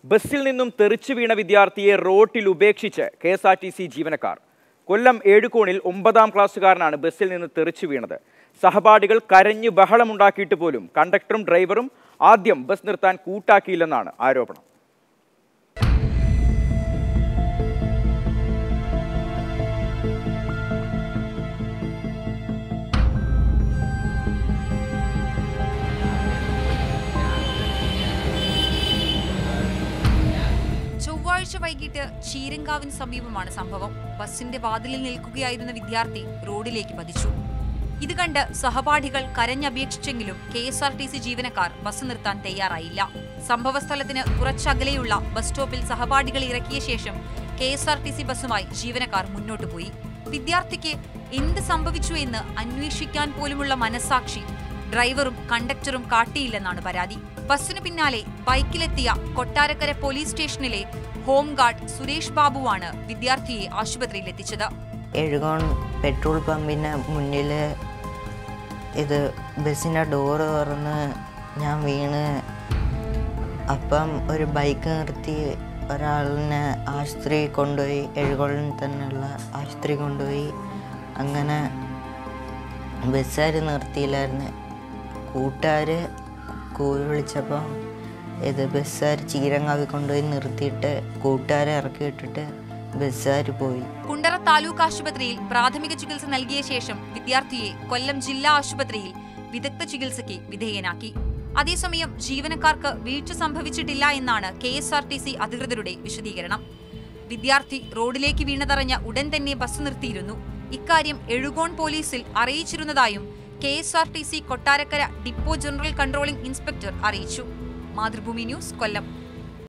ബസ്സിൽ നിന്നും തെറിച്ചു വീണ വിദ്യാർത്ഥിയെ റോട്ടിൽ ഉപേക്ഷിച്ച് K S R T C ജീവനക്കാർ കൊല്ലം ഏഴുകോണിൽ ഒമ്പതാം ക്ലാസ്സുകാരനാണ് ബസ്സിൽ നിന്ന് തെറിച്ചു വീണത് സഹപാഠികൾ കരഞ്ഞു ബഹളമുണ്ടാക്കിയിട്ട് പോലും കണ്ടക്ടറും ഡ്രൈവറും ആദ്യം ബസ് നിർത്താൻ കൂട്ടാക്കിയില്ലെന്നാണ് ആരോപണം ചൊവ്വാഴ്ച വൈകിട്ട് ചീരങ്കാവിന് സമീപമാണ് സംഭവം ബസിന്റെ വാതിലിൽ നിൽക്കുകയായിരുന്ന വിദ്യാർത്ഥി റോഡിലേക്ക് പതിച്ചു ഇത് കണ്ട് സഹപാഠികൾ കരഞ്ഞപേക്ഷിച്ചെങ്കിലും K S R T C ജീവനക്കാർ ബസ് നിർത്താൻ തയ്യാറായില്ല സംഭവസ്ഥലത്തിന് കുറച്ചകലെയുള്ള ബസ് സ്റ്റോപ്പിൽ സഹപാഠികൾ ഇറക്കിയ ശേഷം K S R T C ബസ്സുമായി ജീവനക്കാർ മുന്നോട്ടു പോയി വിദ്യാർത്ഥിക്ക് എന്ത് സംഭവിച്ചു എന്ന് അന്വേഷിക്കാൻ പോലുമുള്ള മനസാക്ഷി ഡ്രൈവറും കണ്ടക്ടറും കാട്ടിയില്ലെന്നാണ് പരാതി ബസ്സിനു പിന്നാലെ ബൈക്കിലെത്തിയ കൊട്ടാരക്കര പോലീസ് സ്റ്റേഷനിലെ ഹോംഗാർഡ് സുരേഷ് ബാബുവാണ് വിദ്യാർത്ഥിയെ ആശുപത്രിയിൽ എത്തിച്ചത് എഴുകോൺ പെട്രോൾ പമ്പിന് മുന്നിൽ ഇത് ബസ്സിൻ്റെ ഡോറ് തുറന്ന് ഞാൻ വീണ് അപ്പം ഒരു ബൈക്ക് നിർത്തി ഒരാളിനെ ആശുപത്രി കൊണ്ടുപോയി എഴുകോളിൽ തന്നെയുള്ള ആശുപത്രി കൊണ്ടുപോയി അങ്ങനെ ബസ്സുകാർ നിർത്തിയില്ലായിരുന്നു കൂട്ടുകാർ കൂവി വിളിച്ചപ്പം ഇത് ബസ്സുകാർ ചീരങ്കാവി കൊണ്ടുപോയി നിർത്തിയിട്ട് കൂട്ടുകാരെ ഇറക്കി വിട്ടിട്ട് ബസ്സുകാർ പോയി കുണ്ടറ താലൂക്ക് ആശുപത്രിയിൽ പ്രാഥമിക ചികിത്സ നൽകിയ ശേഷം വിദ്യാർത്ഥിയെ കൊല്ലം ജില്ലാ ആശുപത്രിയിൽ വിദഗ്ധ ചികിത്സയ്ക്ക് വിധേയനാക്കി അതേസമയം ജീവനക്കാർക്ക് വീഴ്ച സംഭവിച്ചിട്ടില്ല എന്നാണ് K S R T C അധികൃതരുടെ വിശദീകരണം വിദ്യാർത്ഥി റോഡിലേക്ക് വീണതറിഞ്ഞ ഉടൻ തന്നെ ബസ് നിർത്തിയിരുന്നു ഇക്കാര്യം എഴുകോൺ പോലീസിൽ അറിയിച്ചിരുന്നതായും K S R T C Kottarakkara depot general controlling inspector അറിയിച്ചു മാതൃഭൂമി ന്യൂസ് കൊല്ലം